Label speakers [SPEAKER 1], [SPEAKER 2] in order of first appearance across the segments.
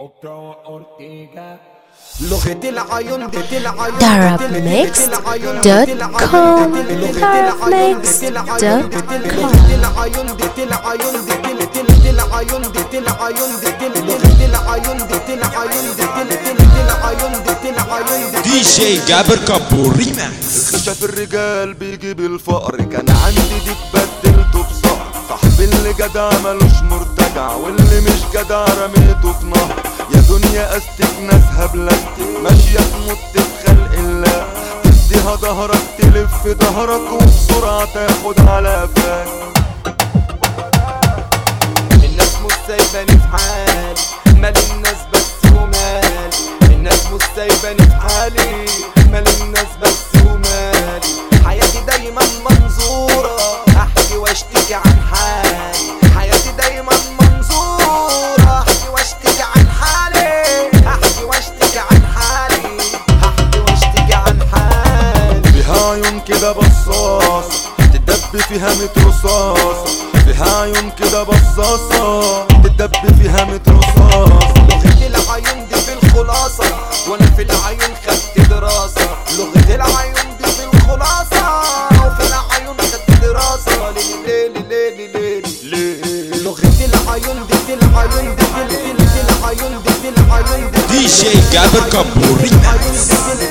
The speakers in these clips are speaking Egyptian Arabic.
[SPEAKER 1] Otro Ortega لغة العيون دي العيون
[SPEAKER 2] darabmix.com darabmix.com
[SPEAKER 1] العيون دي العيون دي العيون دي العيون دي العيون دي العيون دي العيون دي العيون دي
[SPEAKER 3] دي جي جابر كابو ريماكس
[SPEAKER 4] اكتشف الرجال بيجيب الفقر كان عندي دي اتبدلته بصقر صاحبي اللي جدع ملوش مرتجع واللي مش جدع رميته في نهر يا دنيا استك ناسها بلاستيك ماشية تموت في خلق الله تديها ظهرك تلف ظهرك وبسرعة تاخد على قفاك الناس مش سايباني في حالي مال الناس بس ومالي الناس مش سايباني في حالي مال الناس بس ومالي حياتي دايما منظورة احكي واشتكي عن حالي حياتي دايما منظورة احكي واشتكي عن حالي احكي واشتكي عن حالي احكي واشتكي عن حالي فيها عيون كده بصاصة تدب فيها ميت رصاصة فيها عيون كده بصاصة تدب فيها ميت رصاصة لغة العيون دي في الخلاصة وانا في العيون خدت دراسة لغة العيون دي في الخلاصة وفي العيون خدت دراسة ليلي ليلي ليلي ليلي
[SPEAKER 1] لغة العيون دي العيون دي العيون دي العيون دي
[SPEAKER 3] دي جي جابر كابو ريماكس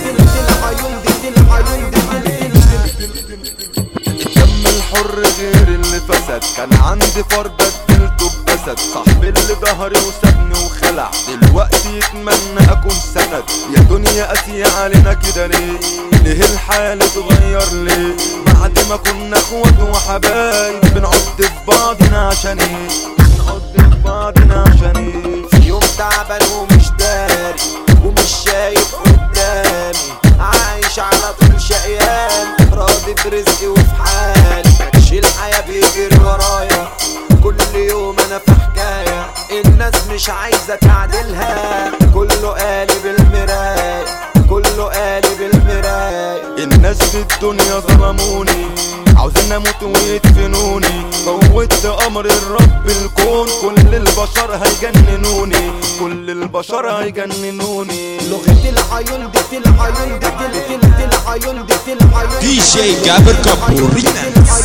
[SPEAKER 4] الدم الحر غير اللي فسد كان عندي فار بدلته بأسد صاحبي اللي ظهري وسابني وخلع دلوقتي يتمنى اكون سند يا دنيا قاسية علينا كده ليه ليه الحال اتغير ليه بعد ما كنا اخوات وحبايب بنعض في بعضنا عشان ايه بنعض في بعضنا عشان ايه في يوم تعبان ومش داري ومش شايف قدامي عايش على طول شقيان راضي برزقي وفي حالي مكش الحياة بيجري ورايا كل يوم انا في حكاية الناس مش عايزة تعدلها كله قالب المراية كله قالب المراية الناس في الدنيا ظلموني عاوزين اموت ويدفنوني فوت امر الرب الكون كل البشر هيجننوني كل البشر هيجننوني
[SPEAKER 1] لغة العيون دي العيون دي العيون دي العيون
[SPEAKER 3] دي جي جابر كابو ريماكس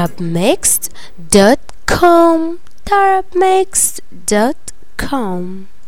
[SPEAKER 2] darabmix.com darabmix.com